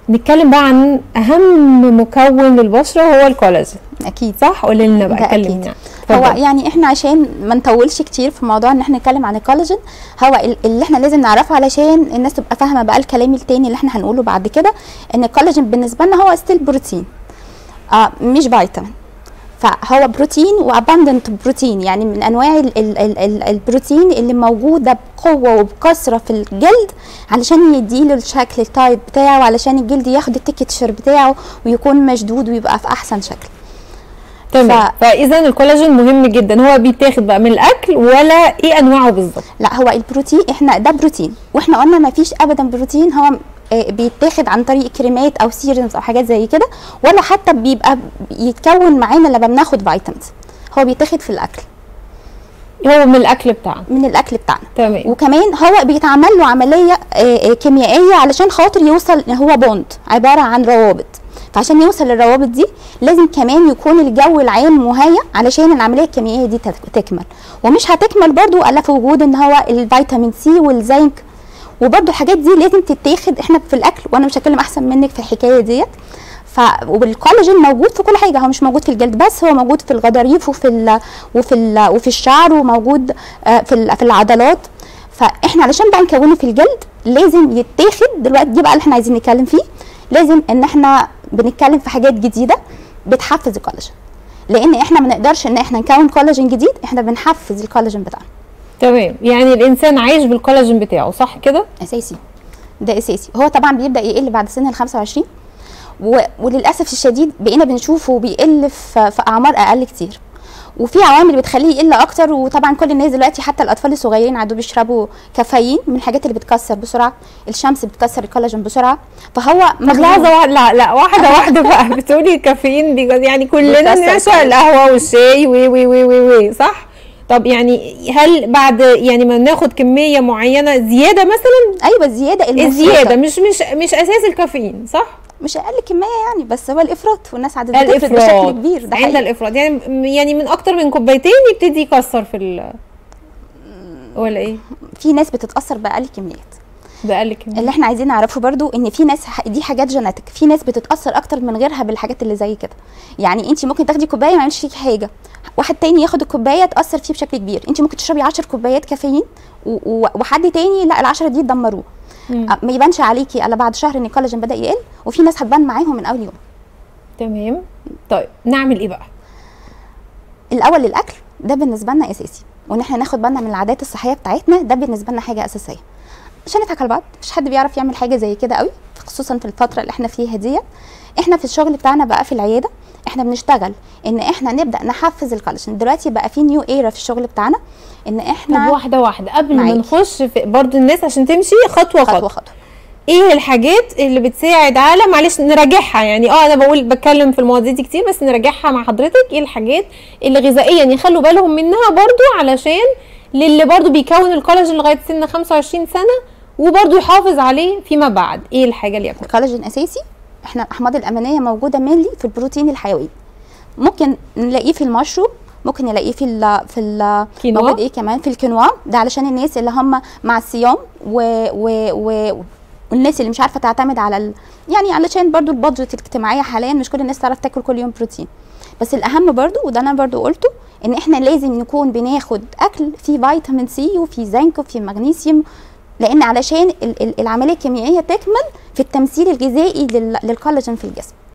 نتكلم بقى عن اهم مكون للبشره هو الكولاجين اكيد صح قولي لنا ده بقى أكيد. كلمينا هو اتفضلي. يعني احنا عشان ما نطولش كتير في موضوع ان احنا نتكلم عن الكولاجين هو ال- اللي احنا لازم نعرفه علشان الناس تبقى فاهمه بقى الكلام التاني اللي احنا هنقوله بعد كده ان الكولاجين بالنسبه لنا هو ستيل بروتين آه مش فيتامين فهو بروتين واباندنت بروتين يعني من انواع ال ال ال ال البروتين اللي موجوده بقوه وبكثره في الجلد علشان يديله الشكل التايب بتاعه علشان الجلد ياخد التكتشر بتاعه ويكون مشدود ويبقى في احسن شكل تمام ف- فاذا الكولاجين مهم جدا هو بيتاخد بقى من الاكل ولا ايه انواعه بالظبط لا هو البروتين احنا ده بروتين واحنا قلنا ما فيش ابدا بروتين هو آه، بيتاخد عن طريق كريمات او سيرمز او حاجات زي كده ولا حتى بيبقى يتكون معانا لما بناخد فيتامينز هو بيتاخد في الاكل هو من الاكل بتاعنا من الاكل بتاعنا تمام وكمان هو بيتعمل له عمليه آه، آه، كيميائيه علشان خاطر يوصل هو بوند عباره عن روابط فعشان يوصل للروابط دي لازم كمان يكون الجو العام مهيأ علشان العمليه الكيميائيه دي تك- تكمل ومش هتكمل برضو الا في وجود ان هو الفيتامين سي والزنك وبرضو الحاجات دي لازم تتاخد احنا في الاكل وانا مش هتكلم احسن منك في الحكايه ديت ف والكولاجين موجود في كل حاجه هو مش موجود في الجلد بس هو موجود في الغضاريف وفي ال... وفي ال... وفي الشعر وموجود آه، في ال... في العضلات فاحنا علشان بقى نكونه في الجلد لازم يتاخد دلوقتي دي بقى اللي احنا عايزين نتكلم فيه لازم ان احنا بنتكلم في حاجات جديده بتحفز الكولاجين لان احنا ما نقدرش ان احنا نكون كولاجين جديد احنا بنحفز الكولاجين بتاعنا تمام يعني الانسان عايش بالكولاجين بتاعه صح كده اساسي ده اساسي هو طبعا بيبدا يقل بعد سن ال 25 و... وللاسف الشديد بقينا بنشوفه بيقل في... في اعمار اقل كتير وفي عوامل بتخليه يقل اكتر وطبعا كل الناس دلوقتي حتى الاطفال الصغيرين عادوا بيشربوا كافيين من الحاجات اللي بتكسر بسرعه الشمس بتكسر الكولاجين بسرعه فهو طب لحظه واحده لا لا واحده واحده بقى بتقولي الكافيين بي يعني كلنا بتأثر بنعشق فعلا. القهوه والشاي وي وي وي وي وي صح طب يعني هل بعد يعني ما ناخد كميه معينه زياده مثلا ايوه الزياده المفروضة. الزياده مش مش مش اساس الكافيين صح مش اقل كميه يعني بس هو الافراط والناس عادت بتفرط الافراط بشكل كبير ده عند حقيقي الافراط يعني يعني من اكتر من كوبايتين يبتدي يكسر في ال ولا ايه في ناس بتتاثر باقل كميات بأقل كميه اللي احنا عايزين نعرفه برضو ان في ناس ح- دي حاجات جيناتيك في ناس بتتاثر اكتر من غيرها بالحاجات اللي زي كده يعني انت ممكن تاخدي كوبايه ما يعملش فيكي حاجه واحد تاني ياخد الكوبايه تاثر فيه بشكل كبير انت ممكن تشربي 10 كوبايات كافيين و- و- وحد تاني لا ال10 دي تدمروه مم. أ- ما يبانش عليكي الا بعد شهر ان الكولاجين بدا يقل وفي ناس هتبان معاهم من اول يوم تمام طيب نعمل ايه بقى الاول الاكل ده بالنسبه لنا اساسي وان احنا ناخد بالنا من العادات الصحيه بتاعتنا ده بالنسبه لنا حاجه اساسيه مش هنضحك على بعض مش حد بيعرف يعمل حاجه زي كده قوي خصوصا في الفتره اللي احنا فيها ديت احنا في الشغل بتاعنا بقى في العياده احنا بنشتغل ان احنا نبدا نحفز الكولاجين دلوقتي بقى في نيو ايرا في الشغل بتاعنا ان طب احنا واحده واحده قبل ما معاكي. نخش في برضو الناس عشان تمشي خطوه خطوه, خطوه خطوه ايه الحاجات اللي بتساعد على معلش نراجعها يعني اه انا بقول بتكلم في المواضيع دي كتير بس نراجعها مع حضرتك ايه الحاجات اللي غذائيا يخلوا بالهم منها برضو علشان للي برضو بيكون الكولاجين لغايه سن 25 سنه وبرضو يحافظ عليه فيما بعد ايه الحاجه اللي ياكلها الكولاجين اساسي احنا الاحماض الامينيه موجوده مينلي في البروتين الحيوي ممكن نلاقيه في المشروب ممكن نلاقيه في ال في ال كينوا؟ موجود ايه كمان في الكينوا ده علشان الناس اللي هم مع الصيام و و و والناس اللي مش عارفه تعتمد على ال... يعني علشان برضو البادجت الاجتماعيه حاليا مش كل الناس تعرف تاكل كل يوم بروتين بس الاهم برضو وده انا برضو قلته ان احنا لازم نكون بناخد اكل فيه فيتامين سي وفيه زنك وفيه مغنيسيوم لان علشان ال- ال- العمليه الكيميائيه تكمل في التمثيل الغذائي لل- للكولاجين في الجسم